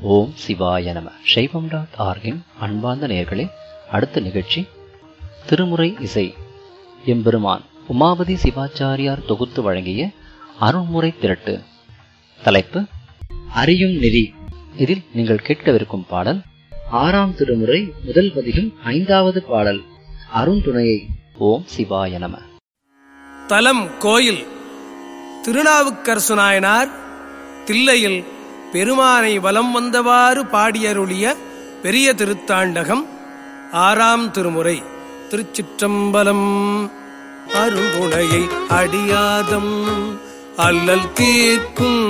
ஓம் சிவாய நம சைவம் டாட் ஆர்கின் அன்பார்ந்த நேயர்களே அடுத்த நிகழ்ச்சி திருமுறை இசை எம்பெருமான் உமாபதி சிவாச்சாரியார் தொகுத்து வழங்கிய அருண்முறை திரட்டு தலைப்பு அறியும் நெறி இதில் நீங்கள் கேட்கவிருக்கும் பாடல் ஆறாம் திருமுறை முதல் பதிகம் ஐந்தாவது பாடல் அருண்துணையை ஓம் சிவாய நம தலம் கோயில் திருநாவுக்கரசு நாயனார் தில்லையில் பெருமானை வலம் வந்தவாறு பாடியருளிய பெரிய திருத்தாண்டகம் ஆறாம் திருமுறை திருச்சிற்றம்பலம் அருங்குணையை அடியாதம் அல்லல் தீர்க்கும்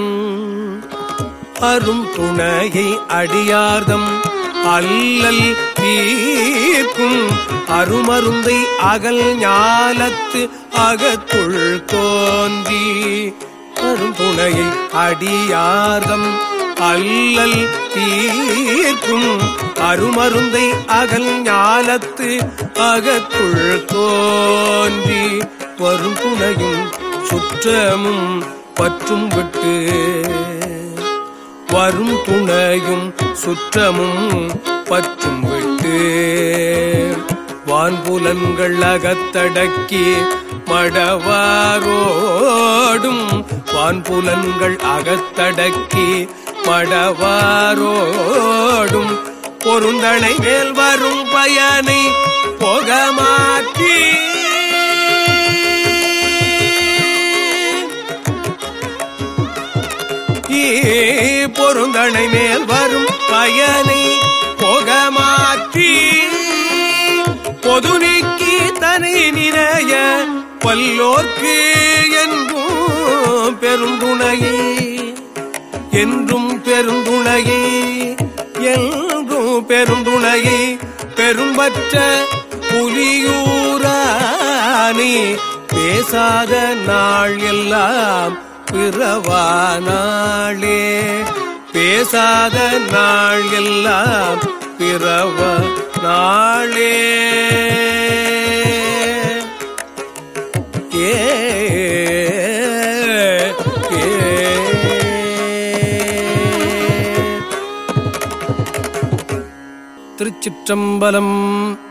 அரும் துணையை அடியார்தம் அல்லல் தீர்க்கும் அருமருந்தை அகல் ஞாலத்து அகத்துள் தோன்றி அருந்துணையை அடியார்தம் அல்லல் தீர்க்கும் அருமருந்தை அகல் ஞாலத்து அகத்துள் தோன்றி வரும் துணையும் சுற்றமும் பற்றும் விட்டு வரும் துணையும் சுற்றமும் பற்றும் விட்டு வான்புலன்கள் அகத்தடக்கி மடவாரோடும் வான்புலன்கள் அகத்தடக்கி மடவாரோடும் பொருந்தனை மேல் வரும் பயனை போகமாற்றி பொருந்தனை மேல் வரும் பயனை போகமாற்றி பொது நீக்கி தனி நிறைய பல்லோர்க்கு என்றும் பெருந்துணையே என்றும் பெருந்துணையே என்றும் பெருந்துணையே பெரும்பற்ற புலியூரானே பேசாத நாள் எல்லாம் பிறவா நாளே பேசாத நாள் எல்லாம் பிறவ நாளே ஏ ஏ. திருச்சிற்றம்பலம்